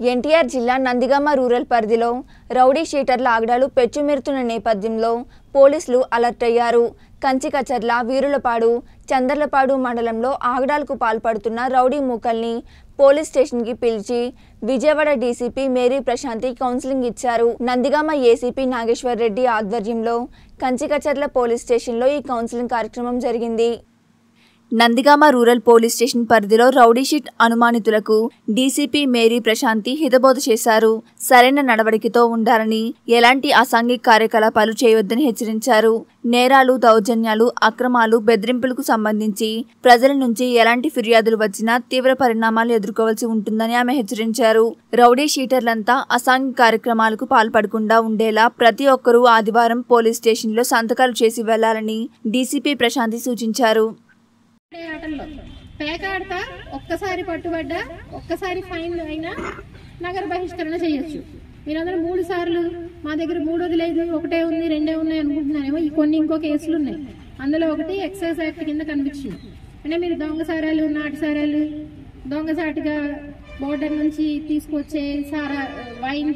ఎన్టీఆర్ జిల్లా నందిగామ రూరల్ పరిధిలో రౌడీ షీటర్ల ఆగడాలు పెచ్చుమెరుతున్న నేపథ్యంలో పోలీసులు అలర్ట్ అయ్యారు కంచికచర్ల వీరులపాడు చందర్లపాడు మండలంలో ఆగడాలకు పాల్పడుతున్న రౌడీ మూకల్ని పోలీస్ స్టేషన్కి పిలిచి Vijayawada DCP Mary Prashanthi counselling ఇచ్చారు నందిగామ ఏసీపీ నాగేశ్వర్ రెడ్డి ఆధ్వర్యంలో కంచికచర్ల పోలీస్ స్టేషన్లో ఈ కౌన్సిలింగ్ కార్యక్రమం జరిగింది నందిగామ రూరల్ పోలీస్ స్టేషన్ పరిధిలో రౌడీ షీట్ అనుమానితులకు డీసీపీ మేరీ ప్రశాంతి హితబోధ చేశారు సరైన నడవడికతో ఉండాలని ఎలాంటి అసాంఘిక కార్యకలాపాలు చేయవద్దని హెచ్చరించారు నేరాలు దౌర్జన్యాలు అక్రమాలు బెదిరింపులకు సంబంధించి ప్రజల నుంచి ఎలాంటి ఫిర్యాదులు వచ్చినా తీవ్ర పరిణామాలు ఎదుర్కోవాల్సి ఉంటుందని ఆమె హెచ్చరించారు రౌడీ షీటర్లంతా అసాంఘిక కార్యక్రమాలకు పాల్పడకుండా ఉండేలా ప్రతి ఒక్కరూ ఆదివారం పోలీస్ స్టేషన్లో సంతకాలు చేసి వెళ్లాలని డీసీపీ ప్రశాంతి సూచించారు ఆడే ఆటల్లో పేక ఆడతా ఒక్కసారి పట్టుబడ్డా ఒక్కసారి ఫైన్ అయినా నగర బహిష్కరణ చేయొచ్చు మీరందరూ మూడు సార్లు మా దగ్గర మూడోది లేదు ఒకటే ఉంది రెండే ఉన్నాయి అనుకుంటున్నారేమో ఈ కొన్ని ఇంకో కేసులు ఉన్నాయి అందులో ఒకటి ఎక్సైజ్ యాక్ట్ కింద కనిపించింది అంటే మీరు దొంగసారాలు నాటుసారాలు దొంగసాటుగా బోర్డర్ నుంచి తీసుకొచ్చే సారా వైన్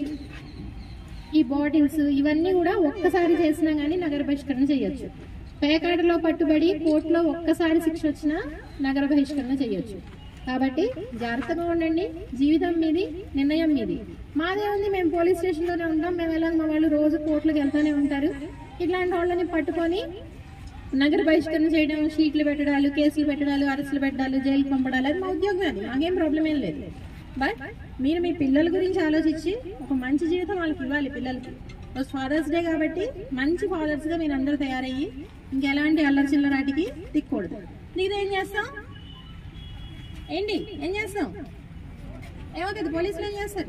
ఈ బాటిల్స్ ఇవన్నీ కూడా ఒక్కసారి చేసినా గానీ నగర బహిష్కరణ చేయొచ్చు పేకాటలో పట్టుబడి కోర్టులో ఒక్కసారి శిక్ష వచ్చినా నగర బహిష్కరణ చేయొచ్చు కాబట్టి జాగ్రత్తగా ఉండండి జీవితం మీది నిర్ణయం మీది మాదే ఉంది మేము పోలీస్ స్టేషన్లోనే ఉంటాం మేము వెళ్ళాలి మా వాళ్ళు రోజు కోర్టులకు వెళ్తూనే ఉంటారు ఇట్లాంటి వాళ్ళని పట్టుకొని నగర బహిష్కరణ చేయడం షీట్లు పెట్టడాలు కేసులు పెట్టడాలు అరెస్టులు పెట్టడాలు జైలు పంపడాలు అది మా ఉద్యోగం అది మాకేం ప్రాబ్లం ఏం లేదు బట్ మీరు మీ పిల్లల గురించి ఆలోచించి ఒక మంచి జీవితం వాళ్ళకి ఇవ్వాలి పిల్లలకి రోజు ఫాదర్స్ డే కాబట్టి మంచి ఫాదర్స్ గా మీరు అందరూ తయారయ్యి ఇంకెలాంటి అల్లరి చిల్లరాటికి తిక్కకూడదు నీదేం చేస్తాం ఏంటి ఏం చేస్తాం ఏమవుతుంది పోలీసులు ఏం చేస్తారు